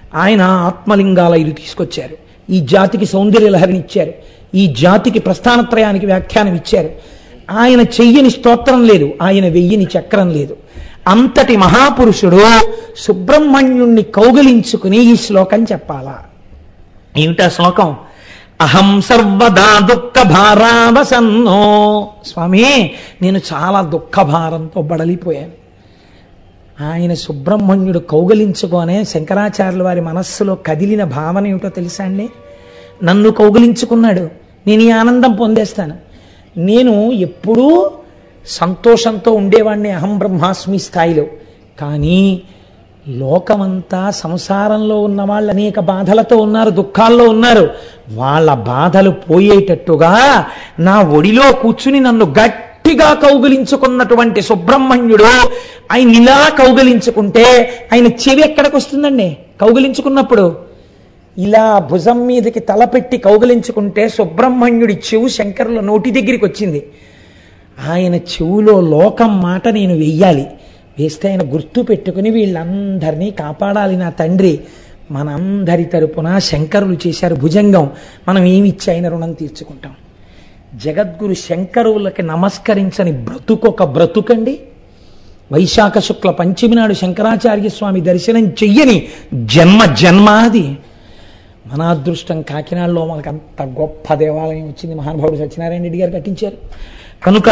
ఆయన ఆత్మలింగాల ఇల్లు తీసుకొచ్చారు ఈ జాతికి సౌందర్య లహరిని ఇచ్చారు ఈ జాతికి ప్రస్థానత్రయానికి వ్యాఖ్యానం ఇచ్చారు ఆయన చెయ్యని స్తోత్రం లేదు ఆయన వెయ్యని చక్రం లేదు అంతటి మహాపురుషుడు సుబ్రహ్మణ్యుణ్ణి కౌగలించుకుని ఈ శ్లోకం చెప్పాలా ఏమిటా శ్లోకం అహం సర్వదా దుఃఖ భారావసన్నో స్వామి నేను చాలా దుఃఖ భారంతో బడలిపోయాను ఆయన సుబ్రహ్మణ్యుడు కౌగలించుకోనే శంకరాచార్యుల వారి మనస్సులో కదిలిన భావన ఏమిటో తెలుసా అండి నన్ను కౌగలించుకున్నాడు నేను ఈ ఆనందం పొందేస్తాను నేను ఎప్పుడూ సంతోషంతో ఉండేవాడిని అహం బ్రహ్మాస్మి స్థాయిలో కానీ లోకమంతా సంసారంలో ఉన్న వాళ్ళు అనేక బాధలతో ఉన్నారు దుఃఖాల్లో ఉన్నారు వాళ్ళ బాధలు పోయేటట్టుగా నా ఒడిలో కూర్చుని నన్ను గట్టిగా కౌగిలించుకున్నటువంటి సుబ్రహ్మణ్యుడు ఆయన ఇలా కౌగిలించుకుంటే ఆయన చెవి ఎక్కడికి వస్తుందండి కౌగిలించుకున్నప్పుడు ఇలా భుజం మీదకి తలపెట్టి కౌగిలించుకుంటే సుబ్రహ్మణ్యుడి చెవు శంకరుల నోటి దగ్గరికి వచ్చింది ఆయన చెవులో లోకం మాట నేను వెయ్యాలి వేస్తే ఆయన గుర్తు పెట్టుకుని వీళ్ళందరినీ కాపాడాలి నా తండ్రి మనందరి తరపున శంకరులు చేశారు భుజంగం మనం ఏమిచ్చి ఆయన రుణం తీర్చుకుంటాం జగద్గురు శంకరులకి నమస్కరించని బ్రతుకొక బ్రతుకండి వైశాఖ శుక్ల పంచమి నాడు శంకరాచార్య స్వామి దర్శనం చెయ్యని జన్మ జన్మాది మన అదృష్టం కాకినాడలో మనకు అంత గొప్ప దేవాలయం వచ్చింది మహానుభావుడు సత్యనారాయణ రెడ్డి గారు కట్టించారు కనుక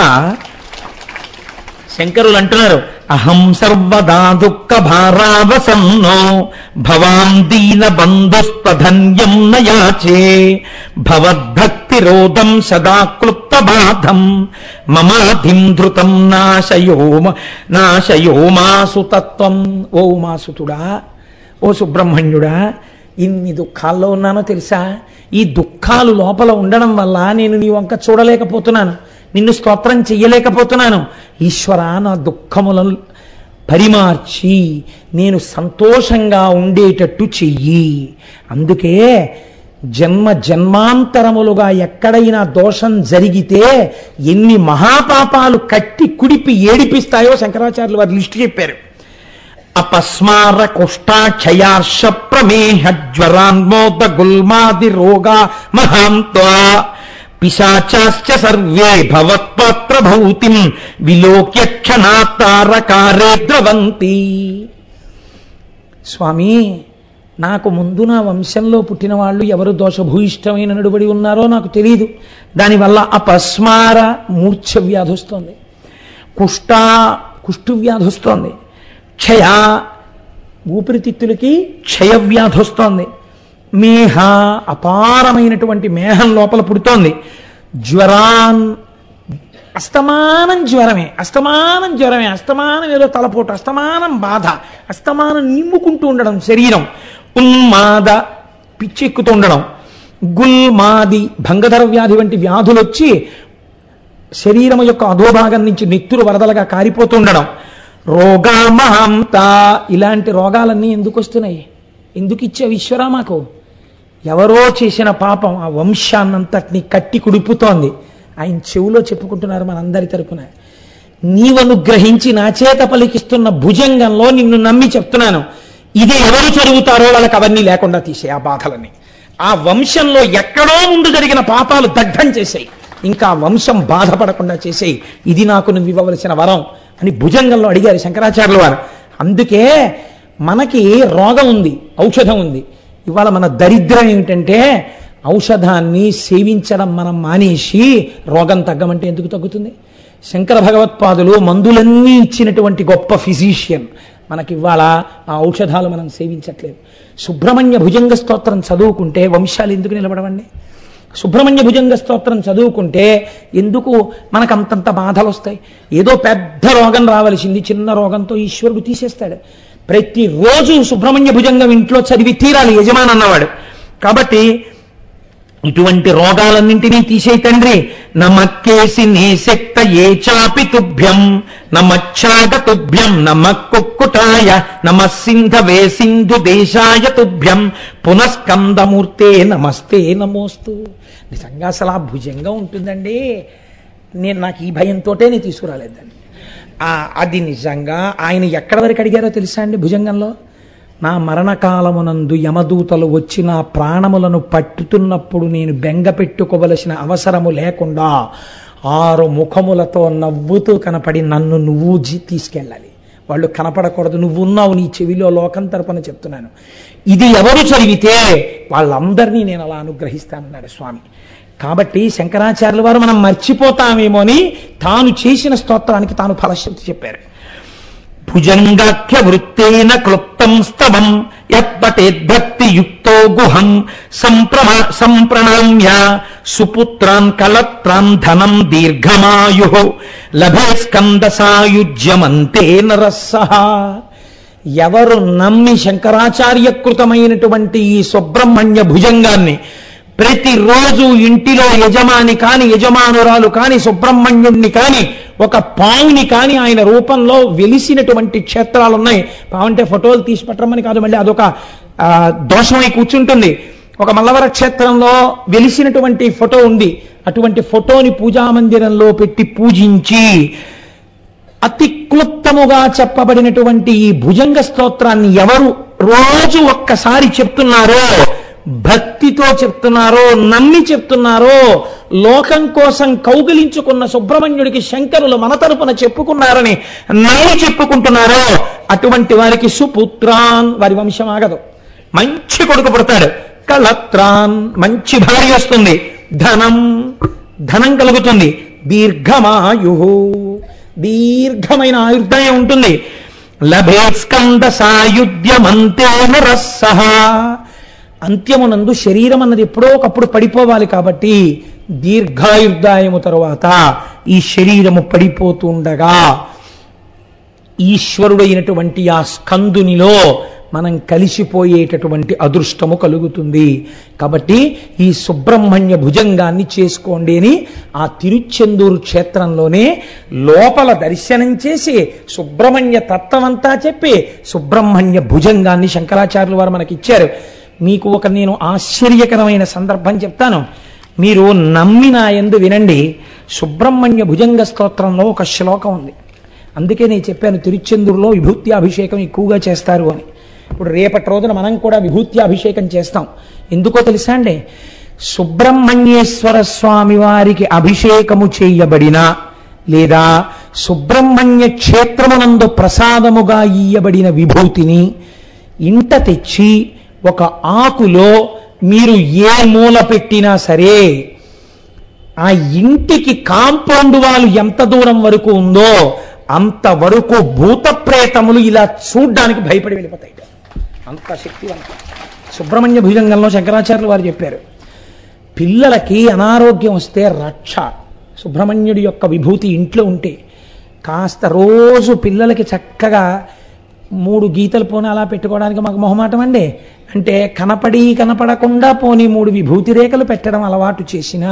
శంకరులు అంటున్నారు అహం సర్వదా దుఃఖ భారావసన్నో భవాం దీన బంధుస్పధన్యం నయాచే భవద్భక్తి రోధం సదా క్లుప్త బాధం మమాధిం ధృతం నాశయో నాశయో మాసు తత్వం ఓ ఉమాసుతుడా ఓ సుబ్రహ్మణ్యుడా ఇన్ని దుఃఖాల్లో ఉన్నానో తెలుసా ఈ దుఃఖాలు లోపల ఉండడం వల్ల నేను నీ వంక చూడలేకపోతున్నాను నిన్ను స్తోత్రం చెయ్యలేకపోతున్నాను ఈశ్వర నా దుఃఖములను పరిమార్చి నేను సంతోషంగా ఉండేటట్టు చెయ్యి అందుకే జన్మ జన్మాంతరములుగా ఎక్కడైనా దోషం జరిగితే ఎన్ని మహాపాపాలు కట్టి కుడిపి ఏడిపిస్తాయో శంకరాచార్యులు వారు లిస్టు చెప్పారు అపస్మార కుష్టాక్షయార్ష ప్రమేహ జ్వరాన్మోద గుల్మాది రోగా మహాంత్వా పిశాచాశ్చ సర్వే భవత్పాత్రభూతిం విలోక్య క్షణాతారకారే ద్రవంతి స్వామి నాకు ముందు నా వంశంలో పుట్టిన వాళ్ళు ఎవరు దోషభూయిష్టమైన నడుబడి ఉన్నారో నాకు తెలియదు దానివల్ల అపస్మార మూర్ఛ వ్యాధి వస్తుంది కుష్ట కుష్టు వ్యాధి వస్తోంది క్షయ ఊపిరితిత్తులకి క్షయ వ్యాధి వస్తోంది మేహ అపారమైనటువంటి మేహం లోపల పుడుతోంది జ్వరాన్ అస్తమానం జ్వరమే అస్తమానం జ్వరమే అస్తమానం ఏదో తలపోటు అస్తమానం బాధ అస్తమానం నిమ్ముకుంటూ ఉండడం శరీరం ఉన్మాద పిచ్చెక్కుతూ ఉండడం గుల్మాది భంగధర వ్యాధి వంటి వ్యాధులు వచ్చి శరీరం యొక్క అధోభాగం నుంచి నెత్తురు వరదలుగా కారిపోతుండడం రోగామహంత ఇలాంటి రోగాలన్నీ ఎందుకు వస్తున్నాయి ఎందుకు ఇచ్చావు ఈశ్వరా మాకు ఎవరో చేసిన పాపం ఆ వంశాన్నంతటిని కట్టి కుడిపుతోంది ఆయన చెవులో చెప్పుకుంటున్నారు మనందరి తరపున నీవనుగ్రహించి నా చేత పలికిస్తున్న భుజంగంలో నిన్ను నమ్మి చెప్తున్నాను ఇది ఎవరు చదువుతారో వాళ్ళకి అవన్నీ లేకుండా తీసే ఆ బాధలని ఆ వంశంలో ఎక్కడో ముందు జరిగిన పాపాలు దగ్ధం చేసేయి ఇంకా ఆ వంశం బాధపడకుండా చేసేయి ఇది నాకు నువ్వు ఇవ్వవలసిన వరం అని భుజంగంలో అడిగారు శంకరాచార్యుల వారు అందుకే మనకి రోగం ఉంది ఔషధం ఉంది ఇవాళ మన దరిద్రం ఏమిటంటే ఔషధాన్ని సేవించడం మనం మానేసి రోగం తగ్గమంటే ఎందుకు తగ్గుతుంది శంకర భగవత్పాదులు మందులన్నీ ఇచ్చినటువంటి గొప్ప ఫిజీషియన్ మనకి ఇవాళ ఆ ఔషధాలు మనం సేవించట్లేదు సుబ్రహ్మణ్య భుజంగ స్తోత్రం చదువుకుంటే వంశాలు ఎందుకు నిలబడవండి సుబ్రహ్మణ్య భుజంగ స్తోత్రం చదువుకుంటే ఎందుకు మనకు అంతంత బాధలు వస్తాయి ఏదో పెద్ద రోగం రావలసింది చిన్న రోగంతో ఈశ్వరుడు తీసేస్తాడు ప్రతిరోజు సుబ్రహ్మణ్య భుజంగం ఇంట్లో చదివి తీరాలి యజమాని అన్నవాడు కాబట్టి ఇటువంటి రోగాలన్నింటినీ తీసేయి తండ్రి నమక్కేసి నేశక్త ఏ చాపి తుభ్యం నమచ్చాగ తుభ్యం నమ కుక్కుటాయ నమ సింధవే సింధు దేశాయ తుభ్యం పునఃస్కందమూర్తే నమస్తే నమోస్తు నిజంగా అసలు ఆ భుజంగా ఉంటుందండి నేను నాకు ఈ భయంతోటే నేను తీసుకురాలేదండి ఆ, అది నిజంగా ఆయన ఎక్కడి వరకు అడిగారో తెలుసా అండి భుజంగంలో నా మరణకాలమునందు యమదూతలు వచ్చి నా ప్రాణములను పట్టుతున్నప్పుడు నేను బెంగ పెట్టుకోవలసిన అవసరము లేకుండా ఆరు ముఖములతో నవ్వుతూ కనపడి నన్ను నువ్వు జీ తీసుకెళ్ళాలి వాళ్ళు కనపడకూడదు నువ్వు ఉన్నావు నీ చెవిలో లోకం తరపున చెప్తున్నాను ఇది ఎవరు చదివితే వాళ్ళందరినీ నేను అలా అనుగ్రహిస్తానన్నాడు స్వామి కాబట్టి శంకరాచార్యుల వారు మనం మర్చిపోతామేమో అని తాను చేసిన స్తోత్రానికి తాను ఫలశ్రుతి చెప్పారు భుజంగాఖ్య వృత్తేన క్లుప్తం స్తవం యత్పటేద్భక్తి యుక్తో గుహం సంప్రమ సంప్రణామ్య సుపుత్రాన్ కలత్రాన్ ధనం దీర్ఘమాయు లభే స్కంద సాయుజ్యమంతే నరస్సహ ఎవరు నమ్మి శంకరాచార్యకృతమైనటువంటి ఈ సుబ్రహ్మణ్య భుజంగాన్ని ప్రతిరోజు ఇంటిలో యజమాని కాని యజమానురాలు కాని సుబ్రహ్మణ్యుణ్ణి కాని ఒక పావుని కాని ఆయన రూపంలో వెలిసినటువంటి క్షేత్రాలు ఉన్నాయి పావు అంటే ఫోటోలు తీసి పెట్టమని కాదు మళ్ళీ అదొక ఆ, దోషమై కూర్చుంటుంది ఒక మల్లవర క్షేత్రంలో వెలిసినటువంటి ఫోటో ఉంది అటువంటి ఫోటోని పూజా మందిరంలో పెట్టి పూజించి అతి క్లుప్తముగా చెప్పబడినటువంటి ఈ భుజంగ స్తోత్రాన్ని ఎవరు రోజు ఒక్కసారి చెప్తున్నారో భక్తితో చెప్తున్నారో నమ్మి చెప్తున్నారో లోకం కోసం కౌగిలించుకున్న సుబ్రహ్మణ్యుడికి శంకరులు మన తరపున చెప్పుకున్నారని నమ్మి చెప్పుకుంటున్నారో అటువంటి వారికి సుపుత్రాన్ వారి వంశం ఆగదు మంచి కొడుకు పుడతాడు కళత్రాన్ మంచి భార్య వస్తుంది ధనం ధనం కలుగుతుంది దీర్ఘమాయు దీర్ఘమైన ఆయుర్దాయం ఉంటుంది లభే స్కంద సాయుధ్యమంతేన రస్సహ అంత్యమునందు శరీరం అన్నది ఎప్పుడో ఒకప్పుడు పడిపోవాలి కాబట్టి దీర్ఘాయుర్దాయము తరువాత ఈ శరీరము పడిపోతుండగా ఈశ్వరుడైనటువంటి ఆ స్కందునిలో మనం కలిసిపోయేటటువంటి అదృష్టము కలుగుతుంది కాబట్టి ఈ సుబ్రహ్మణ్య భుజంగాన్ని చేసుకోండి అని ఆ తిరుచెందూరు క్షేత్రంలోనే లోపల దర్శనం చేసి సుబ్రహ్మణ్య తత్వమంతా చెప్పి సుబ్రహ్మణ్య భుజంగాన్ని శంకరాచార్యులు వారు మనకి ఇచ్చారు మీకు ఒక నేను ఆశ్చర్యకరమైన సందర్భం చెప్తాను మీరు నమ్మిన ఎందు వినండి సుబ్రహ్మణ్య భుజంగ స్తోత్రంలో ఒక శ్లోకం ఉంది అందుకే నేను చెప్పాను తిరుచెందూరులో విభూతి అభిషేకం ఎక్కువగా చేస్తారు అని ఇప్పుడు రేపటి రోజున మనం కూడా విభూతి అభిషేకం చేస్తాం ఎందుకో తెలుసా అండి సుబ్రహ్మణ్యేశ్వర స్వామి వారికి అభిషేకము చేయబడిన లేదా సుబ్రహ్మణ్య క్షేత్రమునందు ప్రసాదముగా ఇయ్యబడిన విభూతిని ఇంట తెచ్చి ఒక ఆకులో మీరు ఏ మూల పెట్టినా సరే ఆ ఇంటికి కాంపౌండ్ వాళ్ళు ఎంత దూరం వరకు ఉందో అంతవరకు భూత ప్రేతములు ఇలా చూడ్డానికి భయపడి వెళ్ళిపోతాయి అంత శక్తివంతం సుబ్రహ్మణ్య భుజంగంలో శంకరాచార్యులు వారు చెప్పారు పిల్లలకి అనారోగ్యం వస్తే రక్ష సుబ్రహ్మణ్యుడి యొక్క విభూతి ఇంట్లో ఉంటే కాస్త రోజు పిల్లలకి చక్కగా మూడు గీతలు పోనీ అలా పెట్టుకోవడానికి మాకు మొహమాటం అండి అంటే కనపడి కనపడకుండా పోనీ మూడు విభూతి రేఖలు పెట్టడం అలవాటు చేసినా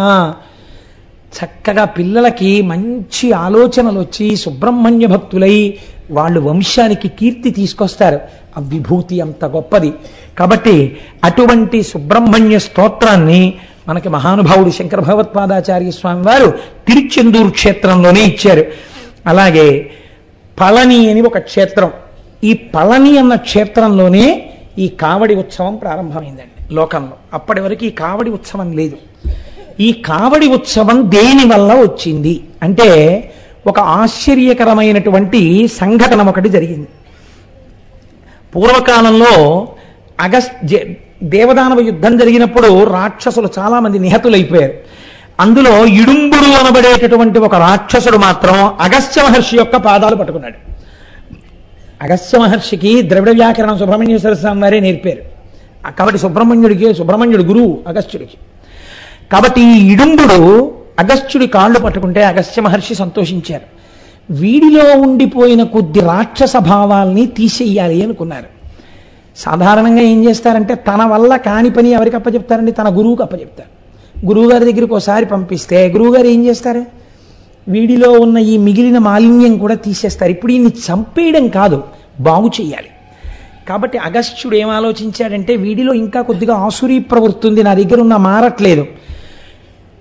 చక్కగా పిల్లలకి మంచి ఆలోచనలు వచ్చి సుబ్రహ్మణ్య భక్తులై వాళ్ళు వంశానికి కీర్తి తీసుకొస్తారు ఆ విభూతి అంత గొప్పది కాబట్టి అటువంటి సుబ్రహ్మణ్య స్తోత్రాన్ని మనకి మహానుభావుడు శంకర భగవత్పాదాచార్య స్వామి వారు తిరుచెందూరు క్షేత్రంలోనే ఇచ్చారు అలాగే పళని అని ఒక క్షేత్రం ఈ పళని అన్న క్షేత్రంలోనే ఈ కావడి ఉత్సవం ప్రారంభమైందండి లోకంలో అప్పటి వరకు ఈ కావడి ఉత్సవం లేదు ఈ కావడి ఉత్సవం దేని వల్ల వచ్చింది అంటే ఒక ఆశ్చర్యకరమైనటువంటి సంఘటన ఒకటి జరిగింది పూర్వకాలంలో అగస్ జే- దేవదానవ యుద్ధం జరిగినప్పుడు రాక్షసులు చాలా మంది నిహతులైపోయారు అందులో ఇడుంబుడు అనబడేటటువంటి ఒక రాక్షసుడు మాత్రం అగస్త్య మహర్షి యొక్క పాదాలు పట్టుకున్నాడు అగస్త్య మహర్షికి ద్రవిడ వ్యాకరణం సుబ్రహ్మణ్యేశ్వర స్వామి వారే నేర్పారు ఆ కాబట్టి సుబ్రహ్మణ్యుడికి సుబ్రహ్మణ్యుడు గురువు అగస్త్యుడికి కాబట్టి ఈ ఇడుంబుడు అగస్త్యుడి కాళ్ళు పట్టుకుంటే అగస్త్య మహర్షి సంతోషించారు వీడిలో ఉండిపోయిన కొద్ది రాక్షస భావాల్ని తీసేయాలి అనుకున్నారు సాధారణంగా ఏం చేస్తారంటే తన వల్ల కాని పని ఎవరికి అప్పచెప్తారండి తన గురువుకి అప్పచెప్తారు గురువుగారి దగ్గరికి ఒకసారి పంపిస్తే గురువుగారు ఏం చేస్తారు వీడిలో ఉన్న ఈ మిగిలిన మాలిన్యం కూడా తీసేస్తారు ఇప్పుడు ఈయన్ని చంపేయడం కాదు బాగు చేయాలి కాబట్టి అగస్త్యుడు ఏం ఆలోచించాడంటే వీడిలో ఇంకా కొద్దిగా ఆసురీ ప్రవృత్తి ఉంది నా దగ్గర ఉన్న మారట్లేదు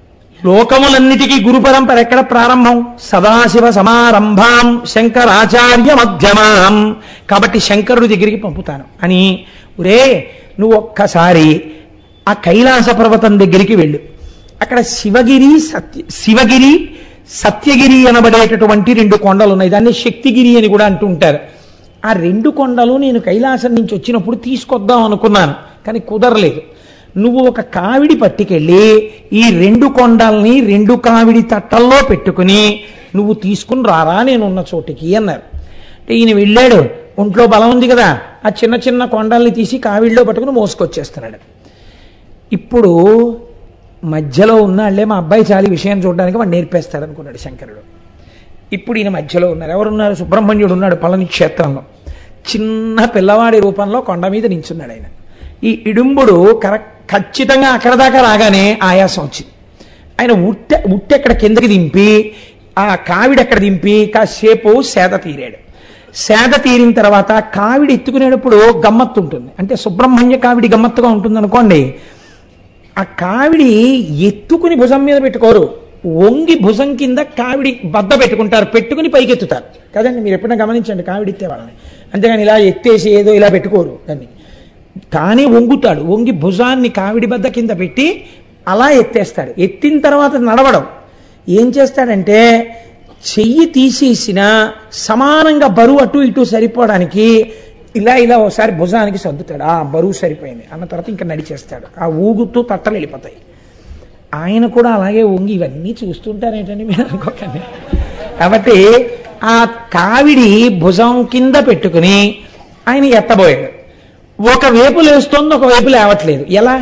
లోకములన్నిటికీ గురు పరంపర ఎక్కడ ప్రారంభం సదాశివ సమారంభాం శంకరాచార్య మధ్యమాం కాబట్టి శంకరుడి దగ్గరికి పంపుతాను అని ఒరే నువ్వు ఒక్కసారి ఆ కైలాస పర్వతం దగ్గరికి వెళ్ళు అక్కడ శివగిరి సత్య శివగిరి సత్యగిరి అనబడేటటువంటి రెండు కొండలు ఉన్నాయి దాన్ని శక్తిగిరి అని కూడా అంటూ ఉంటారు ఆ రెండు కొండలు నేను కైలాసం నుంచి వచ్చినప్పుడు తీసుకొద్దాం అనుకున్నాను కానీ కుదరలేదు నువ్వు ఒక కావిడి పట్టుకెళ్ళి ఈ రెండు కొండల్ని రెండు కావిడి తట్టల్లో పెట్టుకుని నువ్వు తీసుకుని రారా నేను ఉన్న చోటికి అన్నారు అంటే ఈయన వెళ్ళాడు ఒంట్లో బలం ఉంది కదా ఆ చిన్న చిన్న కొండల్ని తీసి కావిడిలో పట్టుకుని మోసుకొచ్చేస్తున్నాడు ఇప్పుడు మధ్యలో ఉన్నాళ్లే మా అబ్బాయి చాలి విషయం చూడడానికి వాడు నేర్పేస్తాడు అనుకున్నాడు శంకరుడు ఇప్పుడు ఈయన మధ్యలో ఉన్నారు ఎవరున్నారు సుబ్రహ్మణ్యుడు ఉన్నాడు పళని క్షేత్రంలో చిన్న పిల్లవాడి రూపంలో కొండ మీద నించున్నాడు ఆయన ఈ ఇడుంబుడు కరెక్ట్ ఖచ్చితంగా అక్కడ దాకా రాగానే ఆయాసం వచ్చింది ఆయన ఉట్టె ఉట్టెక్కడ కిందకి దింపి ఆ కావిడి ఎక్కడ దింపి కాసేపు సేద తీరాడు సేద తీరిన తర్వాత కావిడి ఎత్తుకునేటప్పుడు గమ్మత్తు ఉంటుంది అంటే సుబ్రహ్మణ్య కావిడి గమ్మత్తుగా ఉంటుంది అనుకోండి ఆ కావిడి ఎత్తుకుని భుజం మీద పెట్టుకోరు వంగి భుజం కింద కావిడి బద్ద పెట్టుకుంటారు పెట్టుకుని పైకెత్తుతారు కదండి మీరు ఎప్పుడైనా గమనించండి కావిడి ఎత్తే వాళ్ళని అంతేగాని ఇలా ఎత్తేసి ఏదో ఇలా పెట్టుకోరు దాన్ని కానీ వంగుతాడు వంగి భుజాన్ని కావిడి బద్ద కింద పెట్టి అలా ఎత్తేస్తాడు ఎత్తిన తర్వాత నడవడం ఏం చేస్తాడంటే చెయ్యి తీసేసిన సమానంగా బరువు అటు ఇటు సరిపోవడానికి ఇలా ఇలా ఒకసారి భుజానికి సర్దుతాడు ఆ బరువు సరిపోయింది అన్న తర్వాత ఇంకా నడిచేస్తాడు ఆ ఊగుతూ తట్టలు వెళ్ళిపోతాయి ఆయన కూడా అలాగే వంగి ఇవన్నీ చూస్తుంటారేంటండి మీరు అనుకోకండి కాబట్టి ఆ కావిడి భుజం కింద పెట్టుకుని ఆయన ఎత్తబోయాడు ఒక వైపు లేస్తోంది ఒక వైపు లేవట్లేదు ఎలా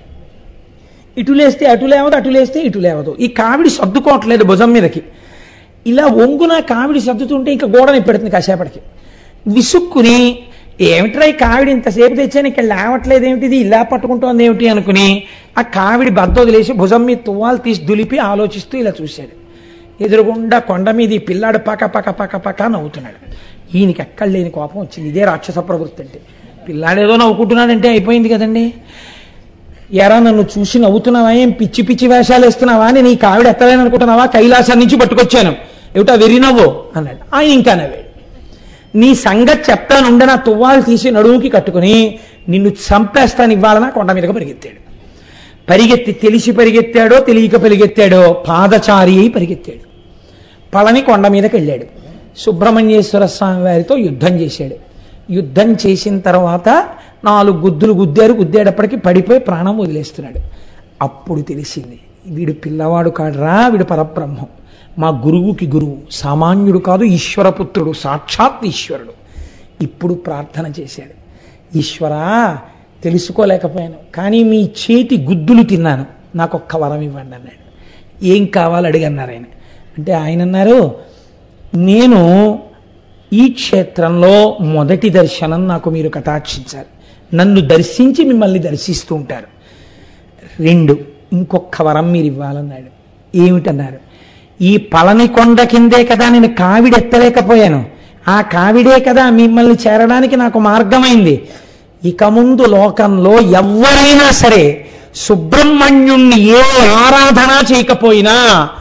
ఇటు లేస్తే అటు లేవదు అటు లేస్తే ఇటు లేవదు ఈ కావిడి సర్దుకోవట్లేదు భుజం మీదకి ఇలా వంగున కావిడి సర్దుతుంటే ఇంకా గోడని పెడుతుంది కాసేపటికి విసుక్కుని ఏమిట్రా ఈ కావిడి ఇంతసేపు తెచ్చాను ఇక్కడ లేవట్లేదు ఏమిటిది ఇలా పట్టుకుంటోంది ఏమిటి అనుకుని ఆ కావిడి బద్ద వదిలేసి భుజం మీద తువ్వాలు తీసి దులిపి ఆలోచిస్తూ ఇలా చూశాడు ఎదురుగుండా కొండ మీద ఈ పిల్లాడు పక పక పక పక నవ్వుతున్నాడు ఈయనకి ఎక్కడ లేని కోపం వచ్చింది ఇదే రాక్షస ప్రవృత్తి అంటే పిల్లాడేదో నవ్వుకుంటున్నాడంటే అయిపోయింది కదండి ఎరా నన్ను చూసి నవ్వుతున్నావా ఏం పిచ్చి పిచ్చి వేషాలు వేస్తున్నావా నేను ఈ కావిడ ఎత్తలేను అనుకుంటున్నావా కైలాసం నుంచి పట్టుకొచ్చాను ఏమిటా వెర్రి నవ్వు అన్నాడు ఆయన ఇంకా నవ్వాడు నీ సంగతి చెప్తానుండే నా తువ్వాలు తీసి నడువుకి కట్టుకుని నిన్ను చంపేస్తాను ఇవ్వాలన్నా కొండ మీదకి పరిగెత్తాడు పరిగెత్తి తెలిసి పరిగెత్తాడో తెలియక పరిగెత్తాడో పాదచారి అయి పరిగెత్తాడు పళని కొండ మీదకి వెళ్ళాడు సుబ్రహ్మణ్యేశ్వర స్వామి వారితో యుద్ధం చేశాడు యుద్ధం చేసిన తర్వాత నాలుగు గుద్దులు గుద్దారు గుద్దేటప్పటికి పడిపోయి ప్రాణం వదిలేస్తున్నాడు అప్పుడు తెలిసింది వీడు పిల్లవాడు కాడురా వీడు పరబ్రహ్మం మా గురువుకి గురువు సామాన్యుడు కాదు ఈశ్వరపుత్రుడు సాక్షాత్ ఈశ్వరుడు ఇప్పుడు ప్రార్థన చేశాడు ఈశ్వరా తెలుసుకోలేకపోయాను కానీ మీ చేతి గుద్దులు తిన్నాను నాకు ఒక్క వరం ఇవ్వండి అన్నాడు ఏం కావాలి అడిగన్నారు ఆయన అంటే ఆయన అన్నారు నేను ఈ క్షేత్రంలో మొదటి దర్శనం నాకు మీరు కటాక్షించాలి నన్ను దర్శించి మిమ్మల్ని దర్శిస్తూ ఉంటారు రెండు ఇంకొక వరం మీరు ఇవ్వాలన్నాడు ఏమిటన్నారు ఈ పళని కొండ కిందే కదా నేను కావిడి ఎత్తలేకపోయాను ఆ కావిడే కదా మిమ్మల్ని చేరడానికి నాకు మార్గమైంది ఇక ముందు లోకంలో ఎవరైనా సరే సుబ్రహ్మణ్యుణ్ణి ఏ ఆరాధన చేయకపోయినా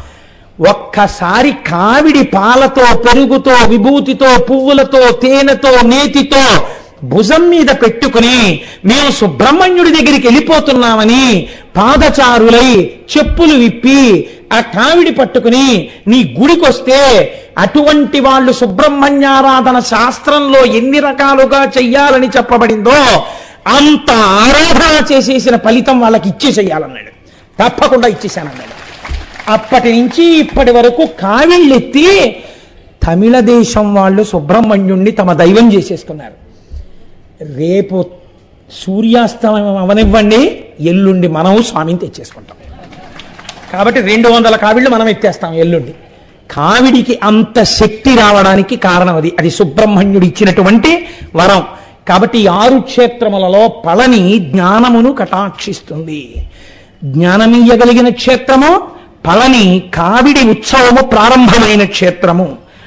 ఒక్కసారి కావిడి పాలతో పెరుగుతో విభూతితో పువ్వులతో తేనెతో నేతితో భుజం మీద పెట్టుకుని మేము సుబ్రహ్మణ్యుడి దగ్గరికి వెళ్ళిపోతున్నామని పాదచారులై చెప్పులు విప్పి ఆ కావిడి పట్టుకుని నీ గుడికొస్తే అటువంటి వాళ్ళు సుబ్రహ్మణ్యారాధన శాస్త్రంలో ఎన్ని రకాలుగా చెయ్యాలని చెప్పబడిందో అంత ఆరాధన చేసేసిన ఫలితం వాళ్ళకి ఇచ్చేసేయాలన్నాడు తప్పకుండా ఇచ్చేసానన్నాడు అప్పటి నుంచి ఇప్పటి వరకు కావిళ్ళెత్తి తమిళ దేశం వాళ్ళు సుబ్రహ్మణ్యుణ్ణి తమ దైవం చేసేసుకున్నారు రేపు సూర్యాస్తమయం అవనివ్వండి ఎల్లుండి మనం స్వామిని తెచ్చేసుకుంటాం కాబట్టి రెండు వందల కావిళ్ళు మనం ఎత్తేస్తాం ఎల్లుండి కావిడికి అంత శక్తి రావడానికి కారణం అది అది సుబ్రహ్మణ్యుడు ఇచ్చినటువంటి వరం కాబట్టి ఈ ఆరు క్షేత్రములలో పళని జ్ఞానమును కటాక్షిస్తుంది జ్ఞానమీయగలిగిన క్షేత్రము పళని కావిడి ఉత్సవము ప్రారంభమైన క్షేత్రము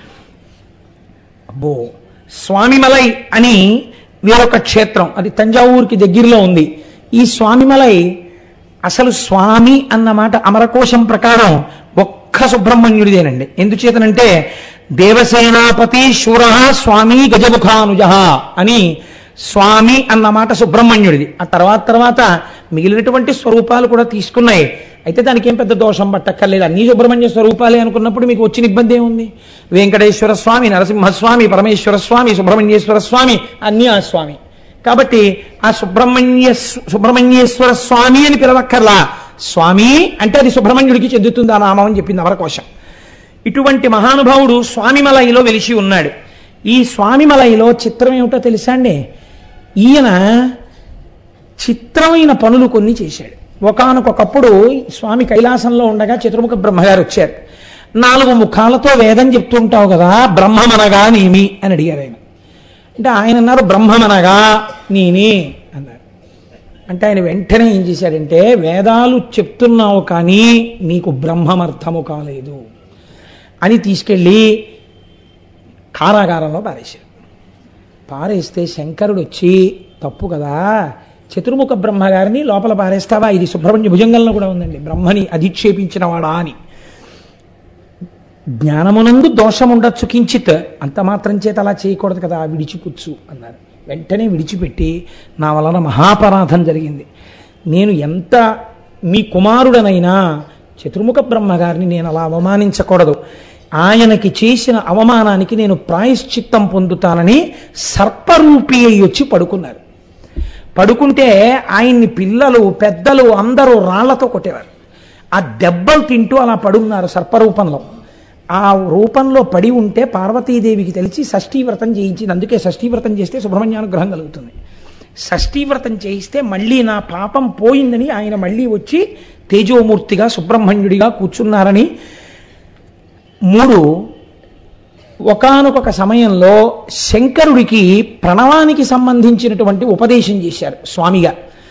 అబ్బో స్వామిమలై అని వేరొక క్షేత్రం అది తంజావూరుకి దగ్గరలో ఉంది ఈ స్వామిమలై అసలు స్వామి అన్న మాట అమరకోశం ప్రకారం ఒక్క సుబ్రహ్మణ్యుడిదేనండి ఎందుచేతనంటే దేవసేనాపతి శూర స్వామి గజముఖానుజ అని స్వామి అన్న మాట సుబ్రహ్మణ్యుడిది ఆ తర్వాత తర్వాత మిగిలినటువంటి స్వరూపాలు కూడా తీసుకున్నాయి అయితే దానికి ఏం పెద్ద దోషం పట్టక్కర్లేదు అన్ని సుబ్రహ్మణ్య స్వరూపాలే అనుకున్నప్పుడు మీకు వచ్చిన ఇబ్బంది ఏముంది వెంకటేశ్వర స్వామి నరసింహస్వామి పరమేశ్వర స్వామి సుబ్రహ్మణ్యేశ్వర స్వామి అన్నీ ఆ స్వామి కాబట్టి ఆ సుబ్రహ్మణ్య సుబ్రహ్మణ్యేశ్వర స్వామి అని పిలవక్కర్లా స్వామి అంటే అది సుబ్రహ్మణ్యుడికి చెందుతుంది ఆ నామం అని చెప్పింది అమరకోశం ఇటువంటి మహానుభావుడు స్వామిమలైలో వెలిసి ఉన్నాడు ఈ స్వామిమలైలో చిత్రం ఏమిటో తెలుసా అండి ఈయన చిత్రమైన పనులు కొన్ని చేశాడు ఒకానొకప్పుడు స్వామి కైలాసంలో ఉండగా చతుర్ముఖ బ్రహ్మగారు వచ్చారు నాలుగు ముఖాలతో వేదం చెప్తుంటావు కదా బ్రహ్మమనగా నేమి అని అడిగారు ఆయన అంటే ఆయన అన్నారు బ్రహ్మమనగా నేనే అన్నారు అంటే ఆయన వెంటనే ఏం చేశాడంటే వేదాలు చెప్తున్నావు కానీ నీకు బ్రహ్మమర్థము కాలేదు అని తీసుకెళ్ళి కారాగారంలో పారేశారు పారేస్తే శంకరుడు వచ్చి తప్పు కదా చతుర్ముఖ బ్రహ్మగారిని లోపల పారేస్తావా ఇది సుబ్రహ్మణ్య భుజంగంలో కూడా ఉందండి బ్రహ్మని అధిక్షేపించిన వాడా అని జ్ఞానమునందు దోషం ఉండొచ్చు కించిత్ అంత మాత్రం చేత అలా చేయకూడదు కదా విడిచిపుచ్చు అన్నారు వెంటనే విడిచిపెట్టి నా వలన మహాపరాధం జరిగింది నేను ఎంత మీ కుమారుడనైనా చతుర్ముఖ బ్రహ్మగారిని నేను అలా అవమానించకూడదు ఆయనకి చేసిన అవమానానికి నేను ప్రాయశ్చిత్తం పొందుతానని సర్పరూపి అయి వచ్చి పడుకున్నారు పడుకుంటే ఆయన్ని పిల్లలు పెద్దలు అందరూ రాళ్లతో కొట్టేవారు ఆ దెబ్బలు తింటూ అలా పడున్నారు సర్పరూపంలో ఆ రూపంలో పడి ఉంటే పార్వతీదేవికి తెలిసి షష్ఠీ వ్రతం చేయించింది అందుకే షష్ఠీ వ్రతం చేస్తే సుబ్రహ్మణ్యానుగ్రహం కలుగుతుంది షష్ఠీ వ్రతం చేయిస్తే మళ్ళీ నా పాపం పోయిందని ఆయన మళ్ళీ వచ్చి తేజోమూర్తిగా సుబ్రహ్మణ్యుడిగా కూర్చున్నారని మూడు ఒకానొక సమయంలో శంకరుడికి ప్రణవానికి సంబంధించినటువంటి ఉపదేశం చేశారు స్వామిగా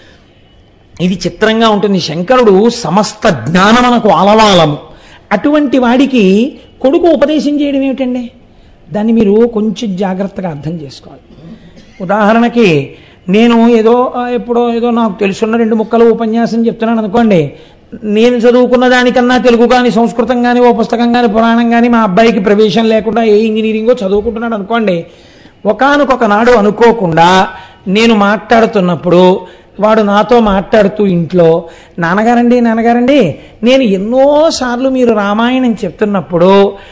ఇది చిత్రంగా ఉంటుంది శంకరుడు సమస్త జ్ఞానమనకు ఆలవాలము అటువంటి వాడికి కొడుకు ఉపదేశం చేయడం ఏమిటండి దాన్ని మీరు కొంచెం జాగ్రత్తగా అర్థం చేసుకోవాలి ఉదాహరణకి నేను ఏదో ఆ, ఎప్పుడో ఏదో నాకు తెలుసున్న రెండు ముక్కలు ఉపన్యాసం చెప్తున్నాను అనుకోండి నేను చదువుకున్న దానికన్నా తెలుగు కానీ సంస్కృతం కానీ ఓ పుస్తకం కానీ పురాణం కానీ మా అబ్బాయికి ప్రవేశం లేకుండా ఏ ఇంజనీరింగో చదువుకుంటున్నాడు అనుకోండి ఒకానొక నాడు అనుకోకుండా నేను మాట్లాడుతున్నప్పుడు వాడు నాతో మాట్లాడుతూ ఇంట్లో నాన్నగారండి నాన్నగారండి నేను ఎన్నోసార్లు మీరు రామాయణం చెప్తున్నప్పుడు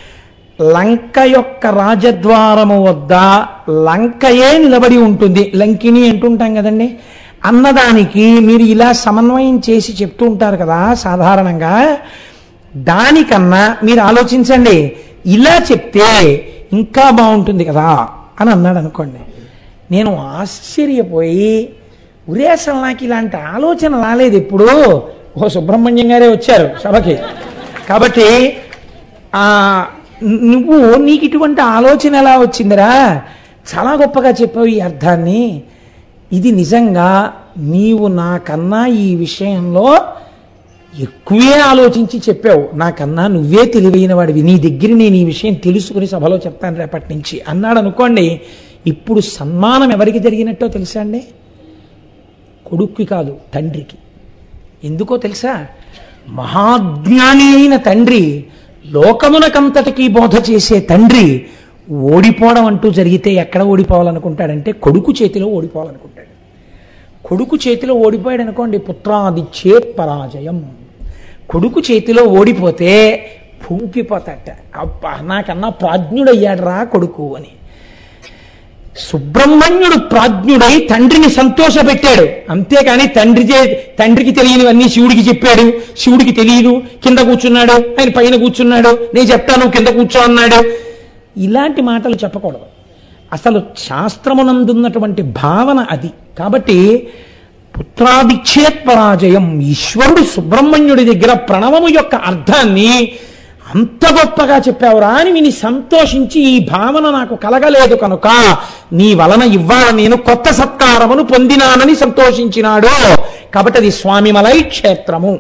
లంక యొక్క రాజద్వారము వద్ద లంకయే నిలబడి ఉంటుంది లంకిని అంటుంటాం కదండి అన్నదానికి మీరు ఇలా సమన్వయం చేసి చెప్తూ ఉంటారు కదా సాధారణంగా దానికన్నా మీరు ఆలోచించండి ఇలా చెప్తే ఇంకా బాగుంటుంది కదా అని అన్నాడు అనుకోండి నేను ఆశ్చర్యపోయి ఉరే అసలు నాకు ఇలాంటి ఆలోచన రాలేదు ఎప్పుడు ఓ సుబ్రహ్మణ్యం గారే వచ్చారు సభకి కాబట్టి ఆ నువ్వు నీకు ఇటువంటి ఆలోచన ఎలా వచ్చిందిరా చాలా గొప్పగా చెప్పావు ఈ అర్థాన్ని ఇది నిజంగా నీవు నాకన్నా ఈ విషయంలో ఎక్కువే ఆలోచించి చెప్పావు నాకన్నా నువ్వే తెలివైన వాడివి నీ దగ్గర నేను ఈ విషయం తెలుసుకుని సభలో చెప్తాను రేపటి నుంచి అన్నాడు అనుకోండి ఇప్పుడు సన్మానం ఎవరికి జరిగినట్టో తెలుసా అండి కొడుక్కి కాదు తండ్రికి ఎందుకో తెలుసా మహాజ్ఞాని అయిన తండ్రి లోకమునకంతటికీ బోధ చేసే తండ్రి ఓడిపోవడం అంటూ జరిగితే ఎక్కడ ఓడిపోవాలనుకుంటాడంటే కొడుకు చేతిలో ఓడిపోవాలనుకుంటాడు కొడుకు చేతిలో ఓడిపోయాడు అనుకోండి పుత్రాది చేత్ పరాజయం కొడుకు చేతిలో ఓడిపోతే పొంగిపోతాట అబ్బా నాకన్నా ప్రాజ్ఞుడయ్యాడు రా కొడుకు అని సుబ్రహ్మణ్యుడు ప్రాజ్ఞుడై తండ్రిని సంతోషపెట్టాడు అంతేకాని తండ్రి చే తండ్రికి తెలియనివన్నీ శివుడికి చెప్పాడు శివుడికి తెలియదు కింద కూర్చున్నాడు ఆయన పైన కూర్చున్నాడు నేను చెప్తాను కింద కూర్చో అన్నాడు ఇలాంటి మాటలు చెప్పకూడదు అసలు శాస్త్రమునందున్నటువంటి భావన అది కాబట్టి పుత్రాదిచ్ఛేత్ పరాజయం ఈశ్వరుడు సుబ్రహ్మణ్యుడి దగ్గర ప్రణవము యొక్క అర్థాన్ని అంత గొప్పగా చెప్పావురా అని విని సంతోషించి ఈ భావన నాకు కలగలేదు కనుక నీ వలన ఇవ్వాల నేను కొత్త సత్కారమును పొందినానని సంతోషించినాడు కాబట్టి అది స్వామిమలై క్షేత్రము